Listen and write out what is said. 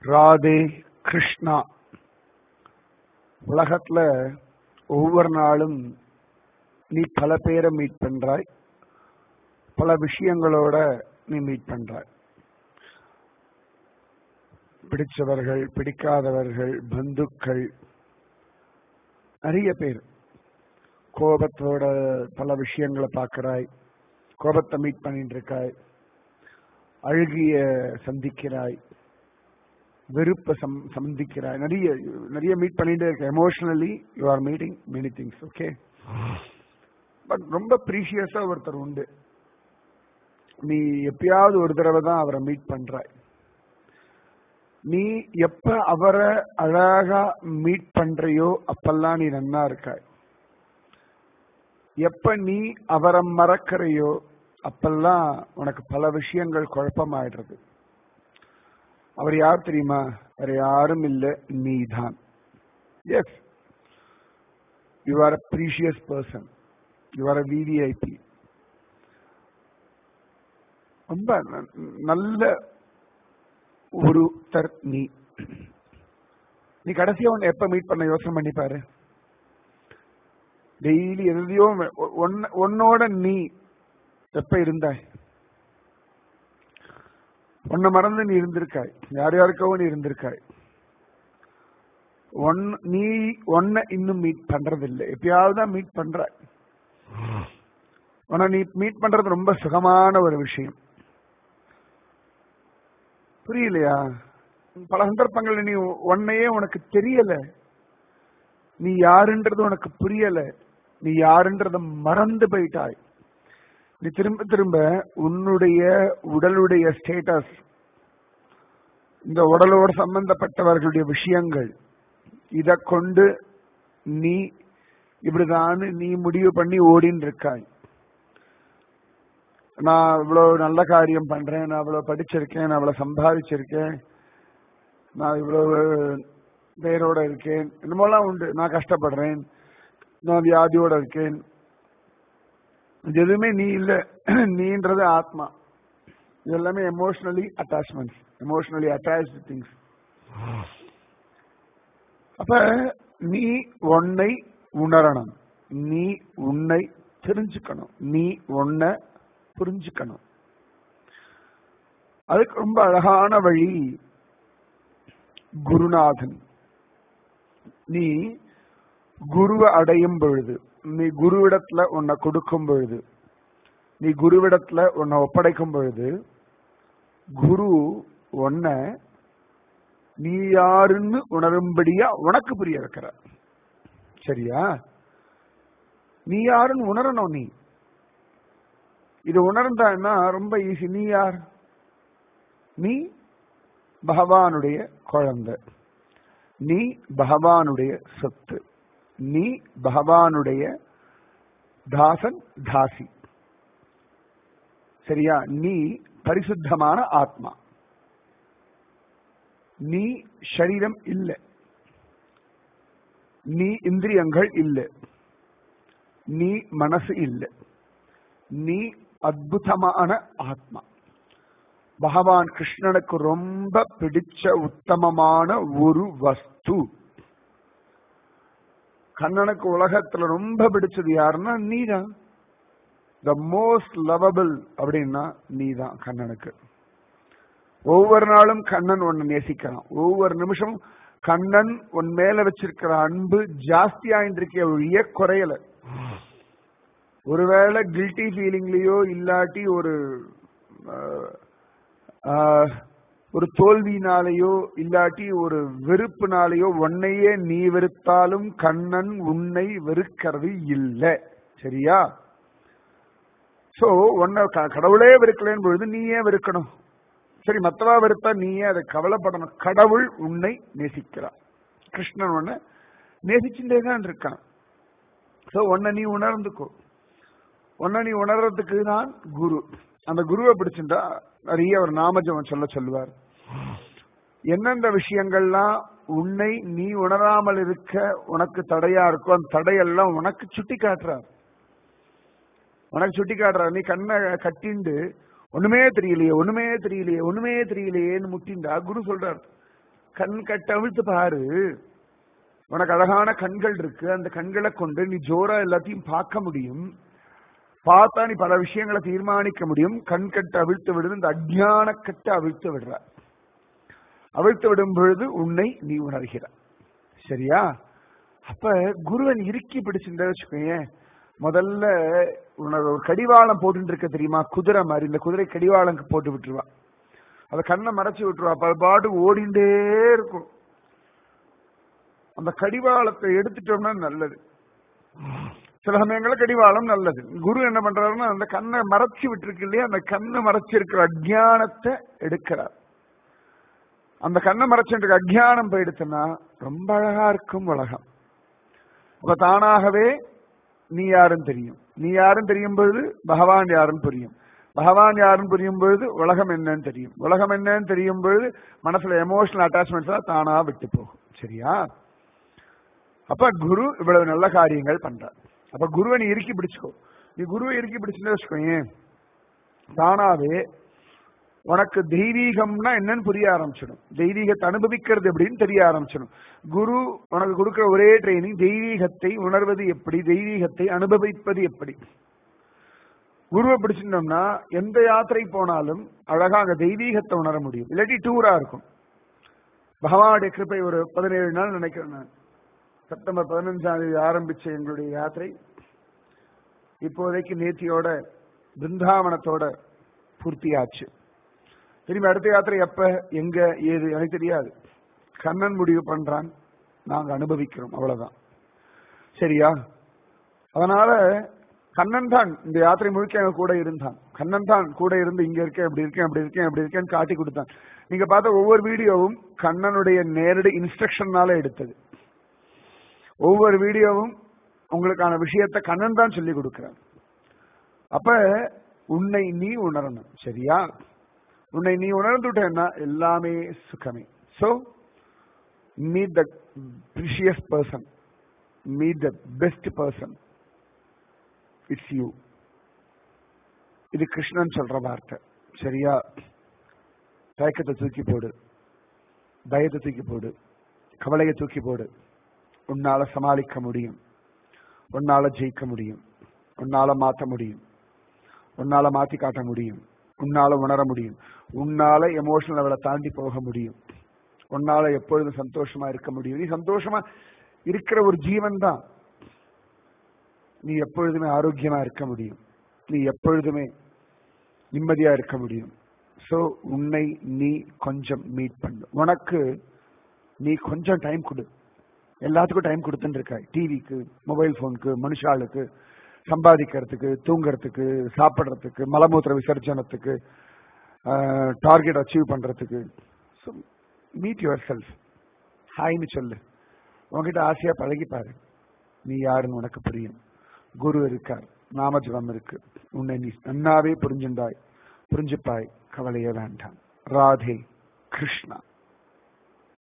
ராதே கிருஷ்ணா உலகத்துல ஒவ்வொரு நாளும் நீ பல பேரை மீட் பண்றாய் பல விஷயங்களோட நீ மீட் பண்றாய் பிடிச்சவர்கள் பிடிக்காதவர்கள் பந்துக்கள் நிறைய பேர் கோபத்தோட பல விஷயங்களை பார்க்கறாய் கோபத்தை மீட் பண்ணிட்டு இருக்காய் அழுகிய சந்திக்கிறாய் வெறுப்பை சம் சந்திக்கிறாய் நிறைய நிறைய மீட் பண்ணிட்டே இருக்க emotionally you are meeting many things okay but ரொம்ப ப்ரீஷியஸா ஒருத்தர் உண்டு நீ எப்பயாவது ஒரு தடவை தான் அவரை மீட் பண்றாய் நீ எப்ப அவரை அழகா மீட் பண்றியோ அப்பெல்லாம் நீ நன்னா இருக்காய் எப்ப நீ அவரை மறக்கிறையோ அப்பெல்லாம் உனக்கு பல விஷயங்கள் குழப்பமாயிடுறது அவர் யார் தெரியுமா வேற யாரும் இல்ல நீதான் yes you are a precious person you are a VVIP ரொம்ப ந- நல்ல ஒருத்தர் நீ நீ கடைசியா உன்னை எப்ப மீட் பண்ண யோசனை பண்ணி பாரு டெய்லி எதையோ ஒன்ன- உன்னோட நீ எப்ப இருந்தாய் உன்னை மறந்து நீ இருந்திருக்காய் யார் யாருக்கோ நீ இருந்திருக்காய் ஒன் நீ ஒன்ன இன்னும் மீட் பண்றதில்லை எப்பயாவது தான் மீட் பண்ற உன்னை நீ மீட் பண்றது ரொம்ப சுகமான ஒரு விஷயம் புரியலையா பல சந்தர்ப்பங்கள்ல நீ உன்னையே உனக்கு தெரியல நீ யாருன்றது உனக்கு புரியல நீ யாருன்றத மறந்து போயிட்டாய் நீ திரும்ப திரும்ப உன்னுடைய உடலுடைய ஸ்டேட்டஸ் இந்த உடலோடு சம்பந்தப்பட்டவர்களுடைய விஷயங்கள் இத கொண்டு நீ இப்படிதான் நீ முடிவு பண்ணி ஓடின்னு இருக்காய் நான் இவ்வளவு நல்ல காரியம் பண்றேன் நான் இவ்வளவு படிச்சிருக்கேன் நான் இவ்வளவு சம்பாதிச்சிருக்கேன் நான் இவ்வளவு பேரோட இருக்கேன் என்னமோலாம் உண்டு நான் கஷ்டப்படுறேன் நான் வியாதியோட இருக்கேன் இது எதுவுமே நீ இல்ல நீன்றது ஆத்மா இது எல்லாமே emotionally attachments emotionally attached things அப்ப நீ உன்னை உணரணும் நீ உன்னை தெரிஞ்சுக்கணும் நீ உன்னை புரிஞ்சுக்கணும் அதுக்கு ரொம்ப அழகான வழி குருநாதன் நீ குருவை அடையும் பொழுது நீ குருவிடத்துல உன்னை கொடுக்கும் பொழுது நீ குருவிடத்துல உன்னை ஒப்படைக்கும் பொழுது குரு உன்னை நீ யாருன்னு உணரும்படியா உனக்கு புரிய வைக்கிற சரியா நீ யாருன்னு உணரணும் நீ இது உணர்ந்தான்னா ரொம்ப ஈஸி நீ யார் நீ பகவானுடைய குழந்தை நீ பகவானுடைய சொத்து நீ பகவானுடைய தாசன் தாசி சரியா நீ பரிசுத்தமான ஆத்மா நீ சரீரம் இல்லை நீ இந்திரியங்கள் இல்லை நீ மனசு இல்லை நீ அற்புதமான ஆத்மா பகவான் கிருஷ்ணனுக்கு ரொம்ப பிடிச்ச உத்தமமான ஒரு வஸ்து கண்ணனுக்கு உலகத்துல ரொம்ப பிடிச்சது யாருன்னா நீதான் த மோஸ்ட் லவபிள் அப்படின்னா நீதான் கண்ணனுக்கு ஒவ்வொரு நாளும் கண்ணன் உன்னை நேசிக்கிறான் ஒவ்வொரு நிமிஷமும் கண்ணன் உன் மேல வச்சிருக்கிற அன்பு ஜாஸ்தியாயிட்டு இருக்க ஒழிய குறையல ஒருவேளை கில்ட்டி ஃபீலிங்லயோ இல்லாட்டி ஒரு ஆஹ், ஆஹ், ஒரு தோல்வினாலேயோ இல்லாட்டி ஒரு வெறுப்புனாலேயோ உன்னையே நீ வெறுத்தாலும் கண்ணன் உன்னை வெறுக்கிறது இல்லை சரியா சோ உன்னை க- கடவுளே வெறுக்கலன்னு பொழுது நீ ஏன் வெறுக்கணும் சரி மத்தவா வெறுத்தா நீ ஏன் அதை கவலைப்படணும் கடவுள் உன்னை நேசிக்கிறார் கிருஷ்ணன் உன்னை நேசிச்சுட்டே தான் இருக்கான் சோ உன்னை நீ உணர்ந்துக்கோ உன்னை நீ உணர்றதுக்கு தான் குரு அந்த குருவை பிடிச்சிருந்தா நிறைய ஒரு நாமஜபம் சொல்ல சொல்லுவார் எந்தெந்த விஷயங்கள்லாம் உன்னை நீ உணராமல் இருக்க உனக்கு தடையா இருக்கோ அந்த தடையெல்லாம் உனக்கு சுட்டி காட்டுறார் உனக்கு சுட்டி காட்டுறார் நீ கண்ணை கட்டிண்டு ஒண்ணுமே தெரியலையே ஒண்ணுமே தெரியலையே ஒண்ணுமே தெரியலையேன்னு முட்டிண்டா குரு சொல்றார் கண் கட்ட அவிழ்த்து பாரு உனக்கு அழகான கண்கள் இருக்கு அந்த கண்களை கொண்டு நீ ஜோரா எல்லாத்தையும் பார்க்க முடியும் பார்த்தா நீ பல விஷயங்களை தீர்மானிக்க முடியும் கண் கட்ட அவிழ்த்து விடுது இந்த அஜ்ஞான கட்ட அவிழ்த்து விடுற அவிழ்த்து விடும் பொழுது உன்னை நீ உணர்கிறாய் சரியா அப்ப குருவன் இறுக்கி பிடிச்சிருந்த வச்சுக்கோயேன் முதல்ல உனக்கு ஒரு கடிவாளம் போட்டு இருக்க தெரியுமா குதிரை மாதிரி இந்த குதிரை கடிவாளம் போட்டு விட்டுருவா அத கண்ணை மறைச்சு விட்டுருவா அப்ப அது பாட்டு ஓடிண்டே இருக்கும் அந்த கடிவாளத்தை எடுத்துட்டோம்னா நல்லது சில சமயங்கள்ல கடிவாளம் நல்லது குரு என்ன பண்றாருன்னா அந்த கண்ணை மறைச்சு விட்டுருக்கு இல்லையா அந்த கண்ணை மறைச்சு இருக்கிற அஜ்ஞானத்தை எடுக்கிறார் அந்த கண்ணை மறைச்சுட்டு அஜ்ஞானம் போயிடுச்சுன்னா ரொம்ப அழகா இருக்கும் உலகம் அப்ப தானாகவே நீ யாருன்னு தெரியும் நீ யாருன்னு தெரியும் பொழுது பகவான் யாருன்னு புரியும் பகவான் யாருன்னு புரியும் பொழுது உலகம் என்னன்னு தெரியும் உலகம் என்னன்னு தெரியும் பொழுது மனசுல எமோஷனல் அட்டாச்மெண்ட்ஸ் தானா விட்டு போகும் சரியா அப்ப குரு இவ்வளவு நல்ல காரியங்கள் பண்றார் அப்ப குருவை நீ இறுக்கி பிடிச்சுக்கோ நீ குருவை இறுக்கி பிடிச்சுன்னு வச்சுக்கோயேன் தானாவே உனக்கு தெய்வீகம்னா என்னன்னு புரிய ஆரம்பிச்சிடும் தெய்வீகத்தை அனுபவிக்கிறது எப்படின்னு தெரிய ஆரம்பிச்சிடும் குரு உனக்கு கொடுக்கிற ஒரே ட்ரைனிங் தெய்வீகத்தை உணர்வது எப்படி தெய்வீகத்தை அனுபவிப்பது எப்படி குருவை பிடிச்சிருந்தோம்னா எந்த யாத்திரை போனாலும் அழகா அங்க தெய்வீகத்தை உணர முடியும் இல்லாட்டி டூரா இருக்கும் பகவானுடைய கிருப்பை ஒரு பதினேழு நாள் நினைக்கிறேன் நான் செப்டம்பர் பதினஞ்சாம் தேதி ஆரம்பிச்ச எங்களுடைய யாத்திரை இப்போதைக்கு நேத்தியோட பிருந்தாவனத்தோட பூர்த்தியாச்சு திரும்பி அடுத்த யாத்திரை எப்ப எங்க ஏது எனக்கு தெரியாது கண்ணன் முடிவு பண்றான் நாங்க அனுபவிக்கிறோம் அவ்வளவுதான் சரியா அதனால கண்ணன் தான் இந்த யாத்திரை முழுக்க எங்க கூட இருந்தான் கண்ணன் தான் கூட இருந்து இங்க இருக்கேன் அப்படி இருக்கேன் அப்படி இருக்கேன் அப்படி இருக்கேன்னு காட்டி கொடுத்தான் நீங்க பார்த்த ஒவ்வொரு வீடியோவும் கண்ணனுடைய நேரடி இன்ஸ்ட்ரக்ஷன்னால எடுத்தது ஒவ்வொரு வீடியோவும் உங்களுக்கான விஷயத்த கண்ணன் தான் சொல்லி கொடுக்கிறான் அப்ப உன்னை நீ உணரணும் சரியா உன்னை நீ உணர்ந்துட்டேன்னா எல்லாமே சுகமே so meet the precious person meet the best person it's you இது கிருஷ்ணன் சொல்ற வார்த்தை சரியா தயக்கத்தை தூக்கி போடு பயத்தை தூக்கி போடு கவலையை தூக்கி போடு உன்னால சமாளிக்க முடியும் உன்னால ஜெயிக்க முடியும் உன்னால மாத்த முடியும் உன்னால மாத்தி காட்ட முடியும் உன்னால உணர முடியும் உன்னால எமோஷனல் லெவலை தாண்டி போக முடியும் உன்னால எப்பொழுதும் சந்தோஷமா இருக்க முடியும் நீ சந்தோஷமா இருக்கிற ஒரு ஜீவன் தான் நீ எப்பொழுதுமே ஆரோக்கியமா இருக்க முடியும் நீ எப்பொழுதுமே நிம்மதியா இருக்க முடியும் சோ உன்னை நீ கொஞ்சம் மீட் பண்ணு உனக்கு நீ கொஞ்சம் டைம் கொடு எல்லாத்துக்கும் டைம் கொடுத்துட்டு இருக்க டிவிக்கு மொபைல் போனுக்கு மனுஷாளுக்கு சம்பாதிக்கிறதுக்கு தூங்குறதுக்கு சாப்பிட்றதுக்கு மலமூத்திர விசர்ஜனத்துக்கு டார்கெட் அச்சீவ் பண்றதுக்கு மீட் யுவர் செல்ஃப் ஹாய்னு சொல்லு உன்கிட்ட ஆசையா பழகி பாரு நீ யாருன்னு உனக்கு புரியும் குரு இருக்கார் நாமஜபம் இருக்கு உன்னை நீ நன்னாவே புரிஞ்சுண்டாய் புரிஞ்சுப்பாய் கவலையே வேண்டாம் ராதே கிருஷ்ணா